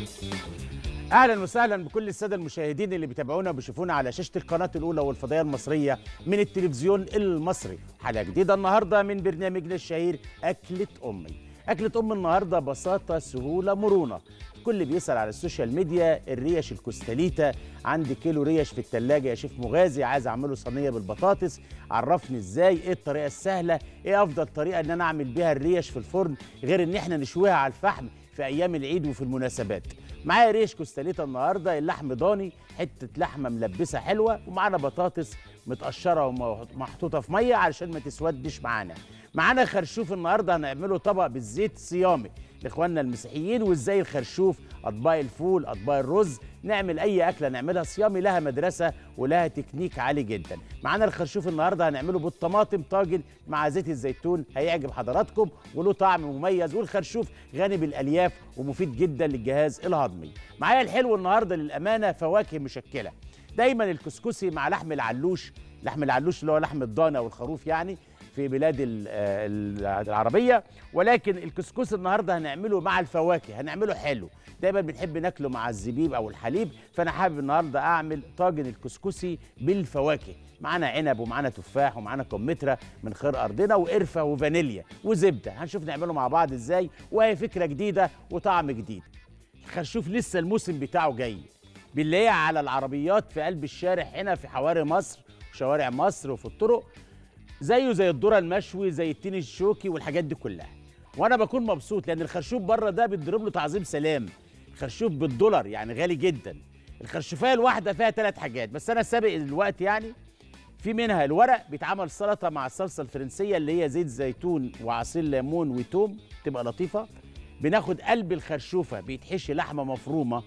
اهلا وسهلا بكل الساده المشاهدين اللي بيتابعونا وبيشوفونا على شاشه القناه الاولى والفضائيه المصريه من التلفزيون المصري حلقه جديده النهارده من برنامجنا الشهير اكله امي اكله ام النهارده بساطه سهوله مرونه كل بيسال على السوشيال ميديا الريش الكوستاليتا عندي كيلو ريش في التلاجة يا شيف مغازي عايز اعمله صينيه بالبطاطس عرفني ازاي ايه الطريقه السهله ايه افضل طريقه ان انا اعمل بيها الريش في الفرن غير ان احنا نشويها على الفحم في ايام العيد وفي المناسبات معايا ريش كوستاليتا النهارده اللحم ضاني حته لحمه ملبسه حلوه ومعانا بطاطس متقشره ومحطوطه في ميه علشان ما تسودش معانا معانا خرشوف النهارده هنعمله طبق بالزيت صيامي لاخواننا المسيحيين وازاي الخرشوف اطباق الفول اطباق الرز نعمل اي اكله نعملها صيامي لها مدرسه ولها تكنيك عالي جدا معانا الخرشوف النهارده هنعمله بالطماطم طاجن مع زيت الزيتون هيعجب حضراتكم وله طعم مميز والخرشوف غني بالالياف ومفيد جدا للجهاز الهضمي معايا الحلو النهارده للامانه فواكه مشكله دايما الكسكسي مع لحم العلوش لحم العلوش اللي هو لحم الضانه والخروف يعني في بلاد العربيه ولكن الكسكس النهارده هنعمله مع الفواكه هنعمله حلو دايما بنحب ناكله مع الزبيب او الحليب فانا حابب النهارده اعمل طاجن الكسكسي بالفواكه معانا عنب ومعانا تفاح ومعانا كمثرى من خير ارضنا وقرفه وفانيليا وزبده هنشوف نعمله مع بعض ازاي وهي فكره جديده وطعم جديد الخرشوف لسه الموسم بتاعه جاي بنلاقيه على العربيات في قلب الشارع هنا في حواري مصر وشوارع مصر وفي الطرق زيه زي الذره المشوي زي التين الشوكي والحاجات دي كلها وانا بكون مبسوط لان الخرشوف بره ده بيتضرب له تعظيم سلام الخرشوف بالدولار يعني غالي جدا الخرشوفيه الواحده فيها ثلاث حاجات بس انا سابق الوقت يعني في منها الورق بيتعمل سلطه مع الصلصه الفرنسيه اللي هي زيت زيتون وعصير ليمون وتوم تبقى لطيفه بناخد قلب الخرشوفه بيتحشي لحمه مفرومه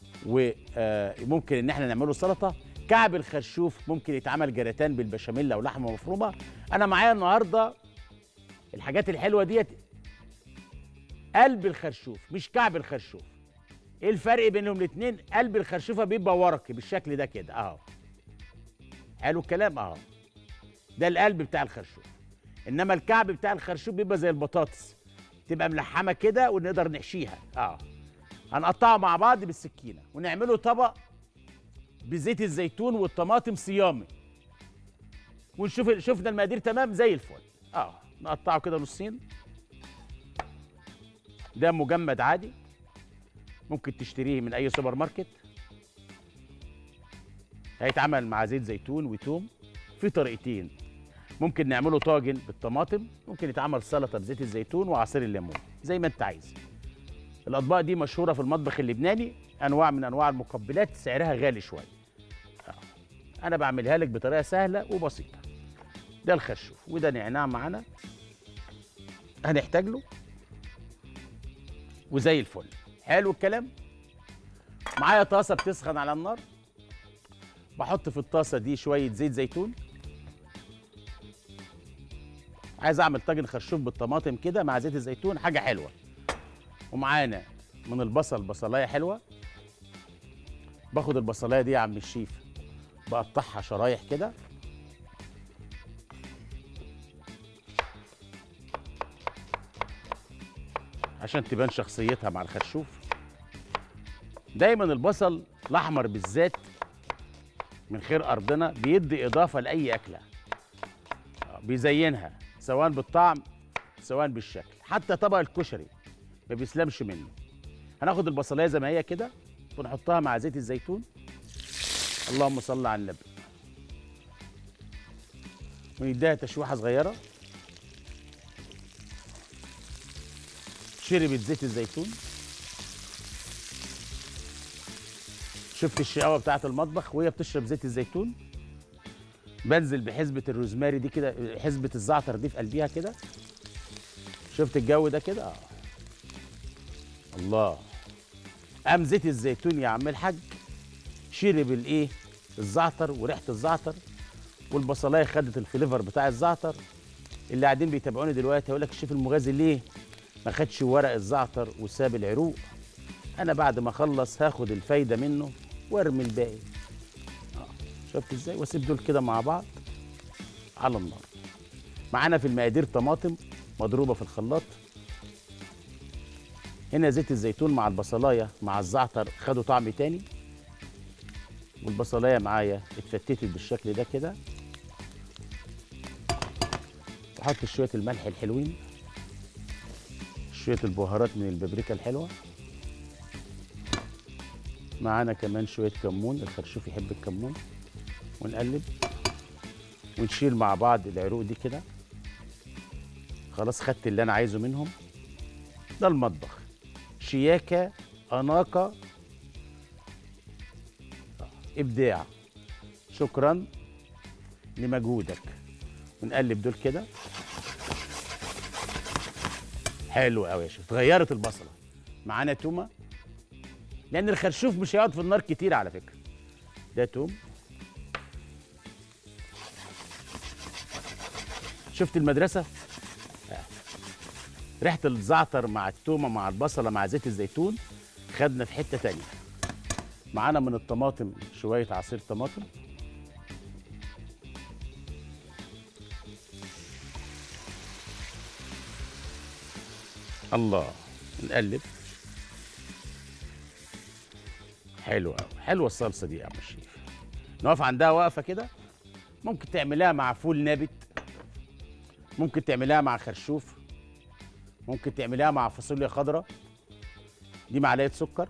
وممكن ان احنا نعمله سلطه كعب الخرشوف ممكن يتعمل جراتان بالبشاميل او لحمه مفرومه انا معايا النهارده الحاجات الحلوه ديت قلب الخرشوف مش كعب الخرشوف ايه الفرق بينهم الاثنين قلب الخرشوفه بيبقى ورقي بالشكل ده كده اهو حلو الكلام اهو ده القلب بتاع الخرشوف انما الكعب بتاع الخرشوف بيبقى زي البطاطس تبقى ملحمه كده ونقدر نحشيها اه هنقطعه مع بعض بالسكينه ونعمله طبق بزيت الزيتون والطماطم صيامي ونشوف شفنا المقادير تمام زي الفل اه نقطعه كده نصين ده مجمد عادي ممكن تشتريه من اي سوبر ماركت هيتعمل مع زيت زيتون وتوم في طريقتين ممكن نعمله طاجن بالطماطم ممكن يتعمل سلطه بزيت الزيتون وعصير الليمون زي ما انت عايز الاطباق دي مشهوره في المطبخ اللبناني انواع من انواع المقبلات سعرها غالي شويه انا بعملها لك بطريقه سهله وبسيطه ده الخرشوف وده نعناع معانا هنحتاج له وزي الفل حلو الكلام معايا طاسه بتسخن على النار بحط في الطاسه دي شويه زيت زيتون عايز اعمل طاجن خرشوف بالطماطم كده مع زيت الزيتون حاجه حلوه ومعانا من البصل بصلايه حلوه باخد البصلايه دي يا عم الشيف بقطعها شرايح كده عشان تبان شخصيتها مع الخرشوف دايما البصل الاحمر بالذات من خير ارضنا بيدي اضافه لاي اكله بيزينها سواء بالطعم سواء بالشكل حتى طبق الكشري ما بيسلمش منه هناخد البصلايه زي ما هي كده ونحطها مع زيت الزيتون اللهم صل على النبي ونديها تشويحه صغيره شربت زيت الزيتون شفت الشقاوه بتاعه المطبخ وهي بتشرب زيت الزيتون بنزل بحزبه الروزماري دي كده حزبه الزعتر دي في قلبيها كده شفت الجو ده كده اه الله قام زيت الزيتون يا عم الحاج شرب الايه الزعتر وريحه الزعتر والبصلايه خدت الفليفر بتاع الزعتر اللي قاعدين بيتابعوني دلوقتي هيقول لك الشيف المغازي ليه ما خدش ورق الزعتر وساب العروق انا بعد ما اخلص هاخد الفايده منه وارمي الباقي آه. شفت ازاي واسيب دول كده مع بعض على النار معانا في المقادير طماطم مضروبه في الخلاط هنا زيت الزيتون مع البصلايه مع الزعتر خدوا طعم تاني والبصلايه معايا اتفتتت بالشكل ده كده احط شويه الملح الحلوين شويه البهارات من البابريكا الحلوه معانا كمان شويه كمون الخرشوف يحب الكمون ونقلب ونشيل مع بعض العروق دي كده خلاص خدت اللي انا عايزه منهم ده المطبخ شياكه اناقه ابداع شكرا لمجهودك ونقلب دول كده حلو قوي يا شيخ اتغيرت البصله معانا تومه لان الخرشوف مش هيقعد في النار كتير على فكره ده توم شفت المدرسه آه. ريحه الزعتر مع التومه مع البصله مع زيت الزيتون خدنا في حته تانية معانا من الطماطم شويه عصير طماطم الله نقلب حلو قوي حلوه الصلصه دي يا عم الشيف نقف عندها وقفه كده ممكن تعملها مع فول نابت ممكن تعملها مع خرشوف ممكن تعملها مع فاصوليا خضراء دي معلقه سكر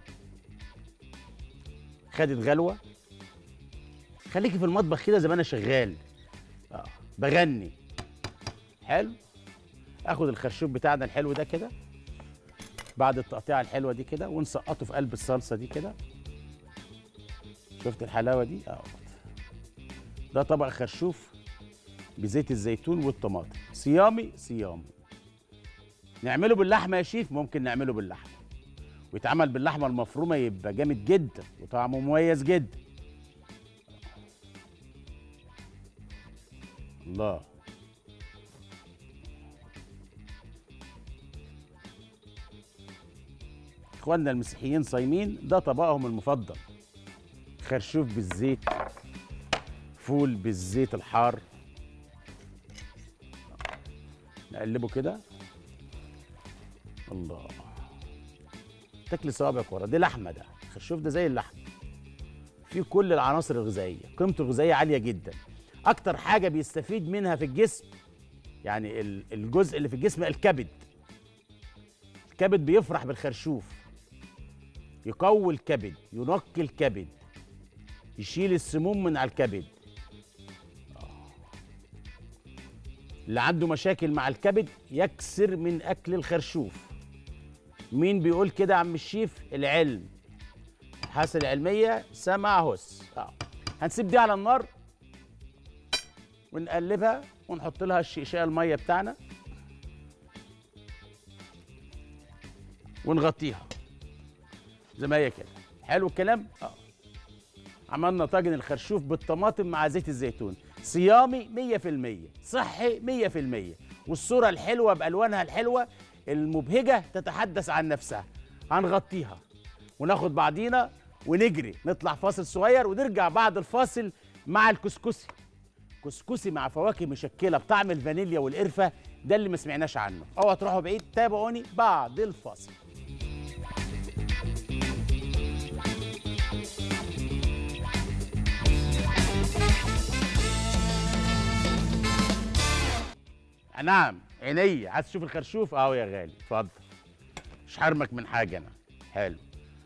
خدت غلوه خليكي في المطبخ كده زي ما انا شغال اه بغني حلو اخد الخرشوف بتاعنا الحلو ده كده بعد التقطيعه الحلوه دي كده ونسقطه في قلب الصلصه دي كده شفت الحلاوه دي اه ده طبق خرشوف بزيت الزيتون والطماطم صيامي صيامي نعمله باللحمه يا شيف ممكن نعمله باللحمه ويتعمل باللحمه المفرومه يبقى جامد جدا وطعمه مميز جدا الله اخواننا المسيحيين صايمين ده طبقهم المفضل خرشوف بالزيت فول بالزيت الحار نقلبه كده الله تاكل صوابعك ورا دي لحمه ده الخرشوف ده زي اللحمه فيه كل العناصر الغذائيه قيمته الغذائيه عاليه جدا اكتر حاجه بيستفيد منها في الجسم يعني ال- الجزء اللي في الجسم الكبد الكبد بيفرح بالخرشوف يقوي الكبد ينقي الكبد يشيل السموم من على الكبد آه. اللي عنده مشاكل مع الكبد يكسر من اكل الخرشوف مين بيقول كده يا عم الشيف العلم الحاسه العلميه سمع هس آه. هنسيب دي على النار ونقلبها ونحط لها الشيشاء الميه بتاعنا ونغطيها زي ما هي كده حلو الكلام اه عملنا طاجن الخرشوف بالطماطم مع زيت الزيتون صيامي 100% صحي 100% والصورة الحلوة بألوانها الحلوة المبهجة تتحدث عن نفسها هنغطيها وناخد بعضينا ونجري نطلع فاصل صغير ونرجع بعد الفاصل مع الكسكسي كسكسي مع فواكه مشكلة بطعم الفانيليا والقرفة ده اللي ما سمعناش عنه اوعى تروحوا بعيد تابعوني بعد الفاصل نعم عينيا عايز تشوف الخرشوف اهو يا غالي اتفضل مش حرمك من حاجه انا حلو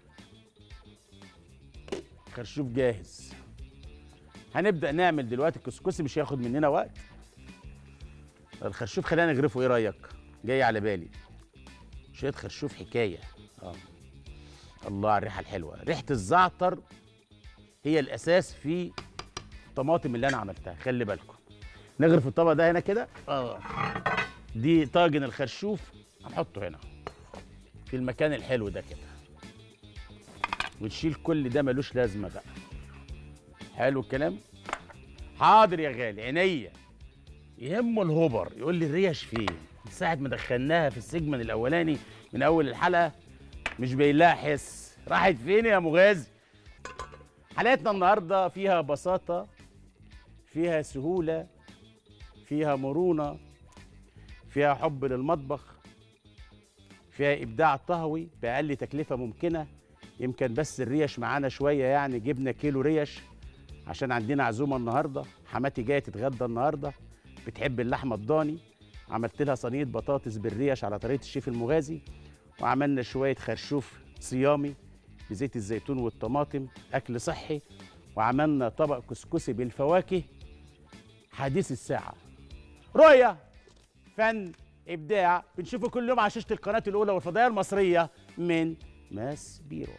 خرشوف جاهز هنبدا نعمل دلوقتي الكسكسي مش هياخد مننا وقت الخرشوف خلينا نغرفه ايه رايك جاي على بالي شويه خرشوف حكايه اه الله على الريحه الحلوه ريحه الزعتر هي الاساس في الطماطم اللي انا عملتها خلي بالكم نغرف الطبق ده هنا كده اه دي طاجن الخرشوف هنحطه هنا في المكان الحلو ده كده ونشيل كل ده ملوش لازمه بقى حلو الكلام حاضر يا غالي عينيا يهمه الهبر يقول لي الريش فين من ساعه ما دخلناها في السجمن الاولاني من اول الحلقه مش باين لها حس راحت فين يا مغازي حلقتنا النهارده فيها بساطه فيها سهوله فيها مرونه فيها حب للمطبخ فيها ابداع طهوي باقل تكلفه ممكنه يمكن بس الريش معانا شويه يعني جبنا كيلو ريش عشان عندنا عزومه النهارده حماتي جايه تتغدى النهارده بتحب اللحمه الضاني عملت لها صينيه بطاطس بالريش على طريقه الشيف المغازي وعملنا شويه خرشوف صيامي بزيت الزيتون والطماطم اكل صحي وعملنا طبق كسكسي بالفواكه حديث الساعه رؤيه فن ابداع بنشوفه كل يوم على شاشه القناه الاولى والفضائيه المصريه من ماس بيرو